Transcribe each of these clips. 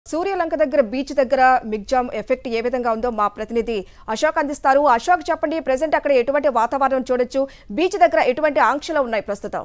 సూర్యలంక దగ్గర బీచ్ దగ్గర మిగ్జామ్ ఎఫెక్ట్ ఏ విధంగా ఉందో మా ప్రతినిధి అశోక్ అందిస్తారు అశోక్ చెప్పండి ప్రజెంట్ అక్కడ ఎటువంటి వాతావరణం చూడొచ్చు బీచ్ దగ్గర ఎటువంటి ఆంక్షలు ఉన్నాయి ప్రస్తుతం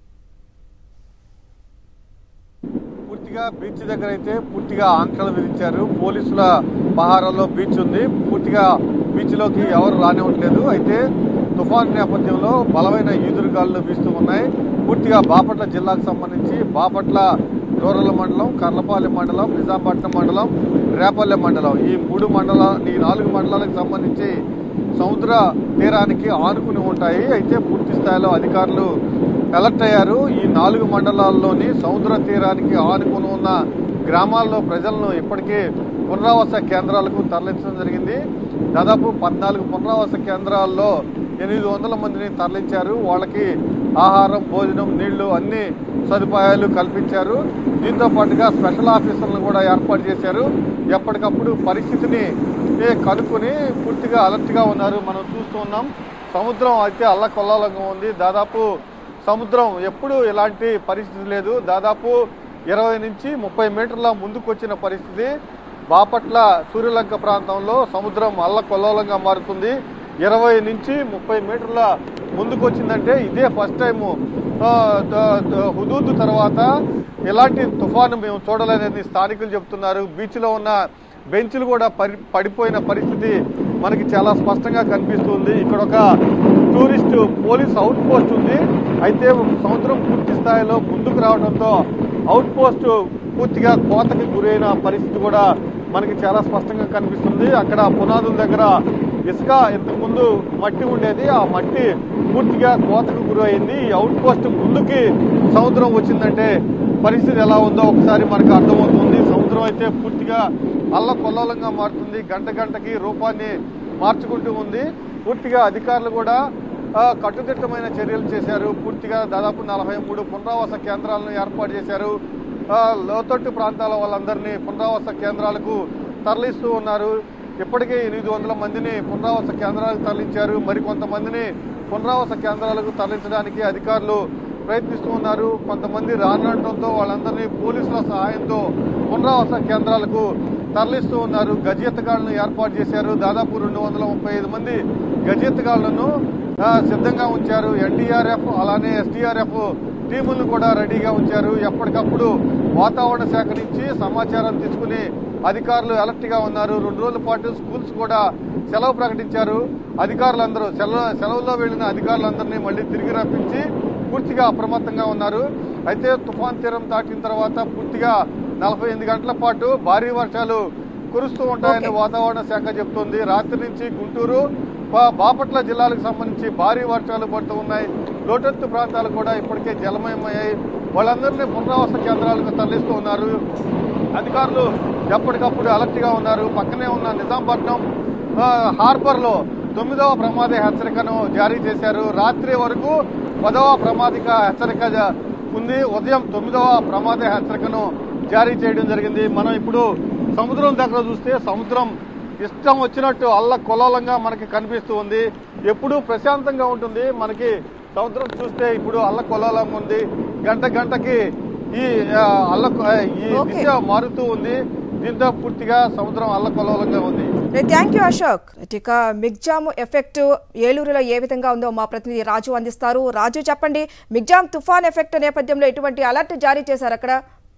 పూర్తిగా బీచ్ దగ్గర అయితే పూర్తిగా ఆంక్షలు విధించారు పోలీసుల పహారాల్లో బీచ్ ఉంది పూర్తిగా బీచ్ లోకి ఎవరు రానివ్వట్లేదు అయితే తుఫాన్ నేపథ్యంలో బలమైన ఈదురుగాలు వీస్తూ ఉన్నాయి పూర్తిగా బాపట్ల జిల్లాకు సంబంధించి బాపట్ల రూరల్ మండలం కర్లపాలెం మండలం నిజాంపట్నం మండలం రేపల్లె మండలం ఈ మూడు మండల ఈ నాలుగు మండలాలకు సంబంధించి సముద్ర తీరానికి ఆనుకుని ఉంటాయి అయితే పూర్తి స్థాయిలో అధికారులు అలర్ట్ అయ్యారు ఈ నాలుగు మండలాల్లోని సముద్ర తీరానికి ఆనుకుని ఉన్న గ్రామాల్లో ప్రజలను ఇప్పటికే పునరావాస కేంద్రాలకు తరలించడం జరిగింది దాదాపు పద్నాలుగు పునరావాస కేంద్రాల్లో ఎనిమిది వందల మందిని తరలించారు వాళ్ళకి ఆహారం భోజనం నీళ్లు అన్ని సదుపాయాలు కల్పించారు దీంతో పాటుగా స్పెషల్ ఆఫీసర్లను కూడా ఏర్పాటు చేశారు ఎప్పటికప్పుడు పరిస్థితిని ఏ, కనుక్కొని పూర్తిగా అలర్ట్గా ఉన్నారు మనం చూస్తూ ఉన్నాం సముద్రం అయితే అల్లకొల్లాలంగా ఉంది దాదాపు సముద్రం ఎప్పుడు ఇలాంటి పరిస్థితి లేదు దాదాపు ఇరవై నుంచి ముప్పై మీటర్ల ముందుకు వచ్చిన పరిస్థితి బాపట్ల సూర్యలంక ప్రాంతంలో సముద్రం అల్లకొల్లోలంగా మారుతుంది ఇరవై నుంచి ముప్పై మీటర్ల ముందుకు వచ్చిందంటే ఇదే ఫస్ట్ టైము ఆ, ద- ద- హుదూద్ తర్వాత ఇలాంటి తుఫాను మేము చూడలేదని స్థానికులు చెప్తున్నారు బీచ్లో ఉన్న బెంచ్లు కూడా పడి పడిపోయిన పరిస్థితి మనకి చాలా స్పష్టంగా కనిపిస్తుంది ఇక్కడ ఒక టూరిస్ట్ పోలీస్ అవుట్ పోస్ట్ ఉంది అయితే సముద్రం పూర్తి స్థాయిలో ముందుకు రావడంతో అవుట్ పోస్ట్ పూర్తిగా కోతకి గురైన పరిస్థితి కూడా మనకి చాలా స్పష్టంగా కనిపిస్తుంది అక్కడ పునాదుల దగ్గర ఇసుక ఇంతకుముందు మట్టి ఉండేది ఆ మట్టి పూర్తిగా కోతకు గురైంది ఈ అవుట్ పోస్ట్ ముందుకి సముద్రం వచ్చిందంటే పరిస్థితి ఎలా ఉందో ఒకసారి మనకు అర్థమవుతుంది సముద్రం అయితే పూర్తిగా అల్లకొల్లోలంగా మారుతుంది గంట గంటకి రూపాన్ని మార్చుకుంటూ ఉంది పూర్తిగా అధికారులు కూడా ఆ, కట్టుదిట్టమైన చర్యలు చేశారు పూర్తిగా దాదాపు నలభై మూడు పునరావాస కేంద్రాలను ఏర్పాటు చేశారు ఆ, లోతట్టు ప్రాంతాల వాళ్ళందరినీ పునరావాస కేంద్రాలకు తరలిస్తూ ఉన్నారు ఇప్పటికే ఎనిమిది వందల మందిని పునరావాస కేంద్రాలకు తరలించారు మరికొంతమందిని పునరావాస కేంద్రాలకు తరలించడానికి అధికారులు ప్రయత్నిస్తూ ఉన్నారు కొంతమంది రానుండటంతో వాళ్ళందరినీ పోలీసుల సహాయంతో పునరావాస కేంద్రాలకు తరలిస్తూ ఉన్నారు గజెత్తగాళ్లను ఏర్పాటు చేశారు దాదాపు రెండు వందల ముప్పై ఐదు మంది గజెత్తగాళ్లను ఆ, సిద్ధంగా ఉంచారు ఎన్డీఆర్ఎఫ్ అలానే ఎస్డీఆర్ఎఫ్ టీములను కూడా రెడీగా ఉంచారు ఎప్పటికప్పుడు వాతావరణ శాఖ నుంచి సమాచారం తీసుకుని అధికారులు అలర్ట్ గా ఉన్నారు రెండు రోజుల పాటు స్కూల్స్ కూడా సెలవు ప్రకటించారు అధికారులందరూ సెలవు సెలవుల్లో వెళ్లిన అధికారులందరినీ మళ్ళీ తిరిగి రప్పించి పూర్తిగా అప్రమత్తంగా ఉన్నారు అయితే తుఫాన్ తీరం దాటిన తర్వాత పూర్తిగా నలభై ఎనిమిది గంటల పాటు భారీ వర్షాలు కురుస్తూ ఉంటాయని Okay. వాతావరణ శాఖ చెబుతోంది రాత్రి నుంచి గుంటూరు బా- బాపట్ల జిల్లాలకు సంబంధించి భారీ వర్షాలు పడుతూ ఉన్నాయి లోటత్తు ప్రాంతాలు కూడా ఇప్పటికే జలమయమయ్యాయి వాళ్ళందరినీ పునరావాస కేంద్రాలకు తరలిస్తూ ఉన్నారు అధికారులు ఎప్పటికప్పుడు అలర్ట్ గా ఉన్నారు పక్కనే ఉన్న నిజాంపట్నం ఆ, హార్బర్ లో తొమ్మిదవ ప్రమాద హెచ్చరికను జారీ చేశారు రాత్రి వరకు పదవ ప్రమాదిక హెచ్చరిక జ- ఉంది ఉదయం తొమ్మిదవ ప్రమాద హెచ్చరికను జారీ చేయడం జరిగింది మనం ఇప్పుడు సముద్రం దగ్గర చూస్తే సముద్రం ఇష్టం వచ్చినట్టు అల్ల కొలాలంగా మనకి కనిపిస్తూ ఉంది ఎప్పుడూ ప్రశాంతంగా ఉంటుంది మనకి సముద్రం చూస్తే ఇప్పుడు అల్ల కొలాలంగా ఉంది గంట గంటకి ఈ ఆ, అల్ల ఈ Okay. దిశ మారుతూ ఉంది దీంతో పూర్తిగా సముద్రం అల్ల కొలాలంగా ఉంది థ్యాంక్ యూ అశోక్ ఇక మిగ్జామ్ ఎఫెక్ట్ ఏలూరులో ఏ విధంగా ఉందో మా ప్రతినిధి రాజు అందిస్తారు రాజు చెప్పండి మిగ్జామ్ తుఫాన్ ఎఫెక్ట్ నేపథ్యంలో ఎటువంటి అలర్ట్ జారీ చేశారు అక్కడ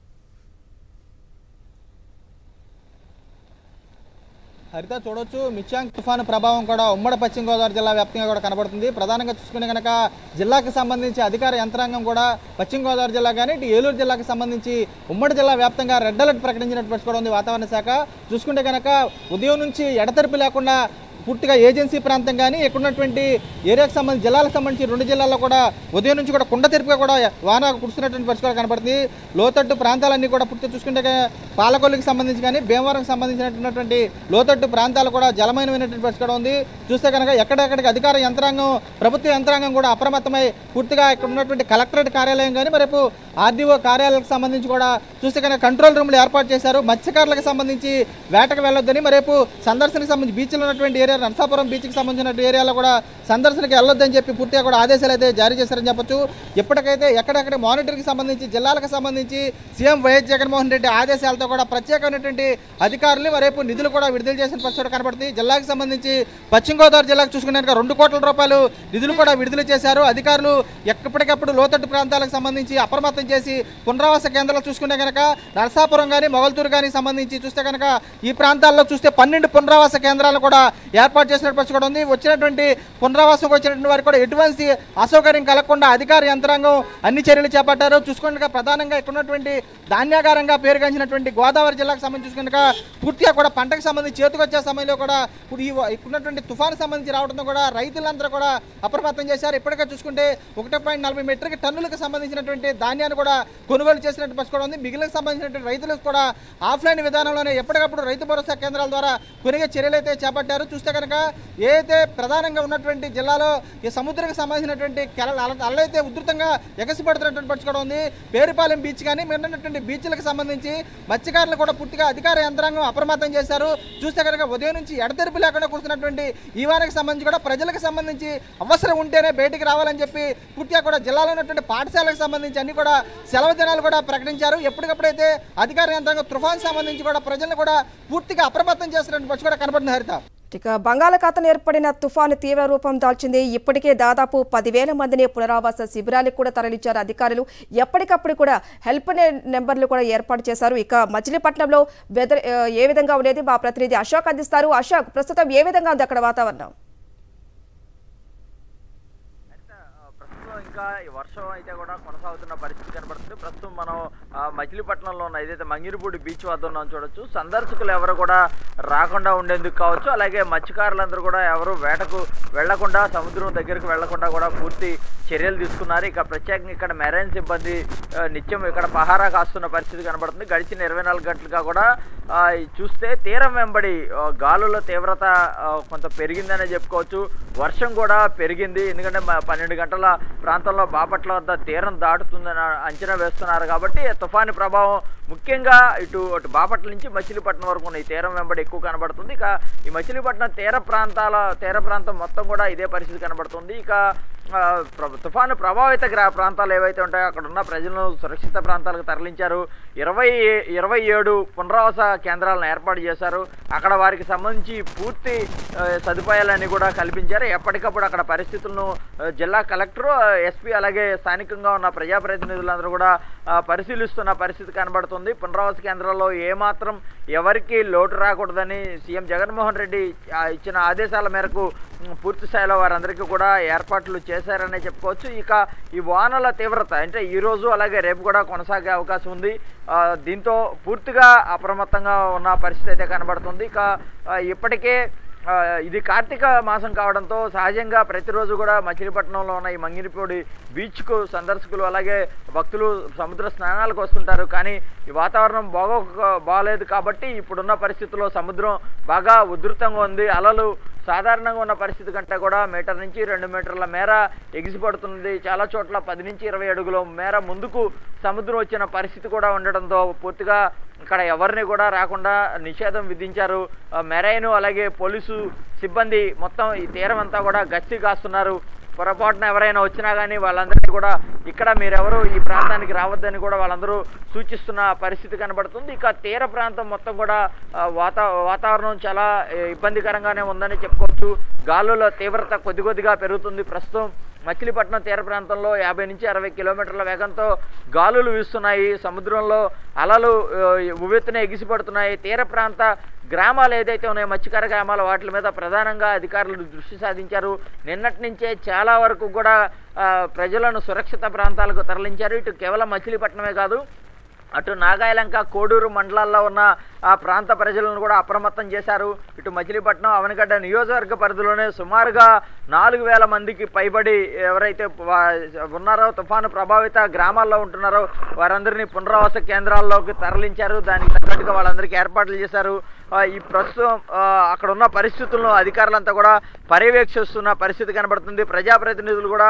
హరిత చూడొచ్చు మిచ్యాంగ్ తుఫాను ప్రభావం కూడా ఉమ్మడి పశ్చిమ గోదావరి జిల్లా వ్యాప్తంగా కూడా కనబడుతుంది ప్రధానంగా చూసుకుంటే కనుక జిల్లాకు సంబంధించి అధికార యంత్రాంగం కూడా పశ్చిమ గోదావరి జిల్లా కానీ ఇటు ఏలూరు జిల్లాకు సంబంధించి ఉమ్మడి జిల్లా వ్యాప్తంగా రెడ్ అలర్ట్ ప్రకటించినట్టు పరిస్థితి కూడా ఉంది వాతావరణ శాఖ చూసుకుంటే కనుక ఉదయం నుంచి ఎడతెరిపి లేకుండా పూర్తిగా ఏజెన్సీ ప్రాంతం కానీ ఇక్కడ ఉన్నటువంటి ఏరియాకు సంబంధించి జిల్లాలకు సంబంధించి రెండు జిల్లాల్లో కూడా ఉదయం నుంచి కూడా కుండ తెరుపుగా కూడా వాన కురుస్తున్నటువంటి పరిస్థితి కూడా కనబడుతుంది లోతట్టు ప్రాంతాలన్నీ కూడా పూర్తి చూసుకుంటే క- పాలకొల్లుకి సంబంధించి కానీ భీమవరంకి సంబంధించినటువంటి లోతట్టు ప్రాంతాలు కూడా జలమయమైనటువంటి పరిస్థితి కూడా ఉంది చూస్తే కనుక ఎక్కడెక్కడికి అధికార యంత్రాంగం ప్రభుత్వ యంత్రాంగం కూడా అప్రమత్తమై పూర్తిగా ఇక్కడ ఉన్నటువంటి కలెక్టరేట్ కార్యాలయం కానీ రేపు ఆర్డీఓ కార్యాలయాలకు సంబంధించి కూడా చూస్తే కనుక కంట్రోల్ రూమ్లు ఏర్పాటు చేశారు మత్స్యకారులకు సంబంధించి వేటకు వెళ్ళొద్దని మరి రేపు సందర్శనకు సంబంధించి బీచ్లో ఉన్నటువంటి ఏరియా ఏరియా నర్సాపురం బీచ్కి సంబంధించిన ఏరియాలో కూడా సందర్శనకి వెళ్ళొద్దని చెప్పి పూర్తిగా కూడా ఆదేశాలు అయితే జారీ చేశారని చెప్పొచ్చు ఇప్పటికైతే ఎక్కడెక్కడ మానిటరింగ్కి సంబంధించి జిల్లాలకు సంబంధించి సీఎం వైఎస్ జగన్మోహన్ రెడ్డి ఆదేశాలతో కూడా ప్రత్యేకమైనటువంటి అధికారులు రేపు నిధులు కూడా విడుదల చేసిన పరిస్థితి కనబడుతుంది జిల్లాకు సంబంధించి పశ్చిమ గోదావరి జిల్లాకు చూసుకునే కనుక రెండు కోట్ల రూపాయలు నిధులు కూడా విడుదల చేశారు అధికారులు ఎప్పటికప్పుడు లోతట్టు ప్రాంతాలకు సంబంధించి అప్రమత్తం చేసి పునరావాస కేంద్రాలు చూసుకునే కనుక నరసాపురం కానీ మొగల్తూరు కానీ సంబంధించి చూస్తే కనుక ఈ ప్రాంతాల్లో చూస్తే పన్నెండు పునరావాస కేంద్రాలు కూడా ఏర్పాటు చేసినట్టు పరిస్థితి కూడా ఉంది వచ్చినటువంటి పునరావాసం వచ్చినటువంటి వారికి కూడా ఎటువంటి అసౌకర్యం కలగకుండా అధికార యంత్రాంగం అన్ని చర్యలు చేపట్టారు చూసుకుంటే ప్రధానంగా ఇక్కడ ఉన్నటువంటి ధాన్యాగారంగా పేరుగాంచినటువంటి గోదావరి జిల్లాకు సంబంధించి చూసుకున్నాక పూర్తిగా కూడా పంటకు సంబంధించి చేతికొచ్చే సమయంలో కూడా ఇప్పుడు ఈ ఇక్కడ ఉన్నటువంటి తుఫాను సంబంధించి రావడంతో కూడా రైతులందరూ కూడా అప్రమత్తం చేశారు ఇప్పటికే చూసుకుంటే ఒకటి పాయింట్ నలభై మెట్రిక్ టన్నులకు సంబంధించినటువంటి ధాన్యాన్ని కూడా కొనుగోలు చేసినట్టు పరిస్థితి కూడా ఉంది మిగిలిన సంబంధించినటువంటి రైతులకు కూడా ఆఫ్లైన్ విధానంలోనే ఎప్పటికప్పుడు రైతు భరోసా కేంద్రాల ద్వారా కొనిగే చర్యలు అయితే చేపట్టారు చూస్తే కనుక ఏదైతే ప్రధానంగా ఉన్నటువంటి జిల్లాలో ఈ సముద్రకు సంబంధించినటువంటి కెల- అల- అలలైతే ఉధృతంగా ఎగసిపడుతున్నటువంటి పరిస్థితి కూడా ఉంది పేరుపాలెం బీచ్ కానీ మిగిలినటువంటి బీచ్లకు సంబంధించి మత్స్యకారులు కూడా పూర్తిగా అధికార యంత్రాంగం అప్రమత్తం చేశారు చూస్తే కనుక ఉదయం నుంచి ఎడతెరిపి లేకుండా కూర్చున్నటువంటి ఈ వారికి సంబంధించి కూడా ప్రజలకు సంబంధించి అవసరం ఉంటేనే బయటికి రావాలని చెప్పి పూర్తిగా కూడా జిల్లాలో ఉన్నటువంటి పాఠశాలకు సంబంధించి అన్ని కూడా సెలవు దినాలు కూడా ప్రకటించారు ఎప్పటికప్పుడైతే అధికార యంత్రాంగం తుఫాన్ సంబంధించి కూడా ప్రజలను కూడా పూర్తిగా అప్రమత్తం చేస్తున్నటువంటి పరిస్థితి కూడా కనబడుతుంది హరిత ఇక బంగాళాఖాతం ఏర్పడిన తుఫాను తీవ్ర రూపం దాల్చింది ఇప్పటికే దాదాపు పదివేల మందిని పునరావాస శిబిరాలకు కూడా తరలించారు అధికారులు ఎప్పటికప్పుడు కూడా హెల్ప్ నెంబర్లు కూడా ఏర్పాటు చేశారు ఇక మచిలీపట్నంలో వెదర్ ఆ, ఏ విధంగా ఉండేది మా ప్రతినిధి అశోక్ అందిస్తారు అశోక్ ప్రస్తుతం ఏ విధంగా ఉంది అక్కడ వాతావరణం అయితే, ఆ, ప్రస్తుతం ఇంకా ఈ వర్షం అయితే కూడా కొనసాగుతున్న పరిస్థితి కనబడుతుంది ప్రస్తుతం మనం ఆ, మచిలీపట్నంలో ఉన్న ఏదైతే మంగిరిపూడి బీచ్ వద్ద ఉన్నాం చూడొచ్చు సందర్శకులు ఎవరు కూడా రాకుండా ఉండేందుకు కావచ్చు అలాగే మత్స్యకారులందరూ కూడా ఎవరు వేటకు వెళ్లకుండా సముద్రం దగ్గరకు వెళ్లకుండా కూడా పూర్తి చర్యలు తీసుకున్నారు ఇక ప్రత్యేకంగా ఇక్కడ మెరైన్ సిబ్బంది ఆ, నిత్యం ఇక్కడ పహారా కాస్తున్న పరిస్థితి కనబడుతుంది గడిచిన ఇరవై నాలుగు గంటలుగా కూడా ఆ, ఈ చూస్తే తీరం వెంబడి ఆ, గాలుల తీవ్రత ఆ, కొంత పెరిగిందనే చెప్పుకోవచ్చు వర్షం కూడా పెరిగింది ఎందుకంటే మ- పన్నెండు గంటల ప్రాంతంలో బాపట్ల వద్ద తీరం దాటుతుందని అంచనా వేస్తున్నారు కాబట్టి తుఫాను ప్రభావం ముఖ్యంగా ఇటు అటు బాపట్ల నుంచి మచిలీపట్నం వరకు ఉన్న ఈ తీరం వెంబడి ఎక్కువ కనబడుతుంది ఇక ఈ మచిలీపట్నం తీర ప్రాంతాల తీర ప్రాంతం మొత్తం కూడా ఇదే పరిస్థితి కనబడుతుంది ఇక ఆ, ప్ర- తుఫాను ప్రభావిత గ్రా ప్రాంతాలు ఏవైతే ఉంటాయో అక్కడ ఉన్న ప్రజలను సురక్షిత ప్రాంతాలకు తరలించారు ఇరవై ఇరవై ఏడు పునరావాస కేంద్రాలను ఏర్పాటు చేశారు అక్కడ వారికి సంబంధించి పూర్తి ఆ, సదుపాయాలన్నీ కూడా కల్పించారు ఎప్పటికప్పుడు అక్కడ పరిస్థితులను ఆ, జిల్లా కలెక్టర్ ఎస్పీ అలాగే స్థానికంగా ఉన్న ప్రజాప్రతినిధులందరూ కూడా ఆ, పరిశీలిస్తున్న పరిస్థితి కనబడుతుంది పునరావాస కేంద్రాల్లో ఏమాత్రం ఎవరికి లోటు రాకూడదని సీఎం జగన్మోహన్ రెడ్డి ఆ, ఇచ్చిన ఆదేశాల మేరకు ఉమ్, పూర్తి స్థాయిలో వారందరికీ కూడా ఏర్పాట్లు చేశారనే చెప్పుకోవచ్చు ఇక ఈ వానల తీవ్రత అంటే ఈ రోజు అలాగే రేపు కూడా కొనసాగే అవకాశం ఉంది ఆ, దీంతో పూర్తిగా అప్రమత్తంగా ఉన్న పరిస్థితి అయితే కనబడుతుంది ఇక ఆ, ఇప్పటికే ఆ, ఇది కార్తీక మాసం కావడంతో సహజంగా ప్రతిరోజు కూడా మచిలీపట్నంలో ఉన్న ఈ మంగిరిపూడి బీచ్కు సందర్శకులు అలాగే భక్తులు సముద్ర స్నానాలకు వస్తుంటారు కానీ ఈ వాతావరణం బాగోక బాగాలేదు కాబట్టి ఇప్పుడున్న పరిస్థితుల్లో సముద్రం బాగా ఉధృతంగా ఉంది అలలు సాధారణంగా ఉన్న పరిస్థితి కంటే కూడా మీటర్ నుంచి రెండు మీటర్ల మేర ఎగిసిపడుతుంది చాలా చోట్ల పది నుంచి ఇరవై అడుగుల మేర ముందుకు సముద్రం వచ్చిన పరిస్థితి కూడా ఉండడంతో పూర్తిగా ఇక్కడ ఎవరిని కూడా రాకుండా నిషేధం విధించారు ఆ, మెరైన్ అలాగే పోలీసు సిబ్బంది మొత్తం ఈ తీరం అంతా కూడా గస్తీ కాస్తున్నారు పొరపాటున ఎవరైనా వచ్చినా కానీ వాళ్ళందరినీ కూడా ఇక్కడ మీరెవరు ఈ ప్రాంతానికి రావద్దని కూడా వాళ్ళందరూ సూచిస్తున్న పరిస్థితి కనబడుతుంది ఇక తీర ప్రాంతం మొత్తం కూడా ఆ, వాతా వాతావరణం చాలా ఏ, ఇబ్బందికరంగానే ఉందని చెప్పుకోవచ్చు గాలుల తీవ్రత కొద్ది కొద్దిగా పెరుగుతుంది ప్రస్తుతం మచిలీపట్నం తీర ప్రాంతంలో యాభై నుంచి అరవై కిలోమీటర్ల వేగంతో గాలులు వీస్తున్నాయి సముద్రంలో అలలు ఆ, ఉవ్వెత్తున ఎగిసిపడుతున్నాయి తీర ప్రాంత గ్రామాలు ఏదైతే ఉన్నాయో మత్స్యకార గ్రామాలు వాటి మీద ప్రధానంగా అధికారులు దృష్టి సాధించారు నిన్నటి నుంచే చాలా వరకు కూడా ఆ, ప్రజలను సురక్షిత ప్రాంతాలకు తరలించారు ఇటు కేవలం మచిలీపట్నమే కాదు అటు నాగాయలంక కోడూరు మండలాల్లో ఉన్న ఆ ప్రాంత ప్రజలను కూడా అప్రమత్తం చేశారు ఇటు మచిలీపట్నం అవనగడ్డ నియోజకవర్గ పరిధిలోనే సుమారుగా నాలుగు వేల మందికి పైబడి ఎవరైతే వా- ఉన్నారో తుఫాను ప్రభావిత గ్రామాల్లో ఉంటున్నారో వారందరినీ పునరావాస కేంద్రాల్లోకి తరలించారు దానికి తగ్గట్టుగా వాళ్ళందరికీ ఏర్పాట్లు చేశారు ఆ, ఈ ప్రస్తుతం ఆ, అక్కడ ఉన్న పరిస్థితులను అధికారులంతా కూడా పర్యవేక్షిస్తున్న పరిస్థితి కనబడుతుంది ప్రజాప్రతినిధులు కూడా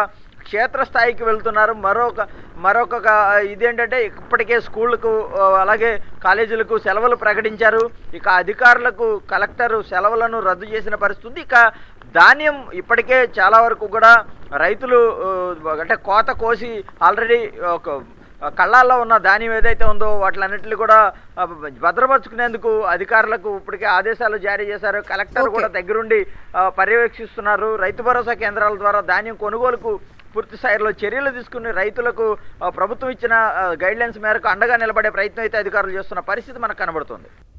క్షేత్రస్థాయికి వెళ్తున్నారు మరొక మరొక క- ఇదేంటంటే ఇప్పటికే స్కూళ్ళకు ఆ, అలాగే కాలేజీలకు సెలవులు ప్రకటించారు ఇక అధికారులకు కలెక్టర్ సెలవులను రద్దు చేసిన పరిస్థితి ఉంది ఇక ధాన్యం ఇప్పటికే చాలా వరకు కూడా రైతులు ఆ, అంటే కోత కోసి ఆల్రెడీ ఒక కళ్ళాల్లో ఉన్న ధాన్యం ఏదైతే ఉందో వాటిలన్నింటినీ కూడా ఆ, భద్రపరుచుకునేందుకు అధికారులకు ఇప్పటికే ఆదేశాలు జారీ చేశారు కలెక్టర్ ఓకే. కూడా దగ్గరుండి ఆ, పర్యవేక్షిస్తున్నారు రైతు భరోసా కేంద్రాల ద్వారా ధాన్యం కొనుగోలుకు పూర్తి స్థాయిలో చర్యలు తీసుకుని రైతులకు ఆ, ప్రభుత్వం ఇచ్చిన గైడ్ లైన్స్ మేరకు అండగా నిలబడే ప్రయత్నం అయితే అధికారులు చేస్తున్న పరిస్థితి మనకు కనబడుతుంది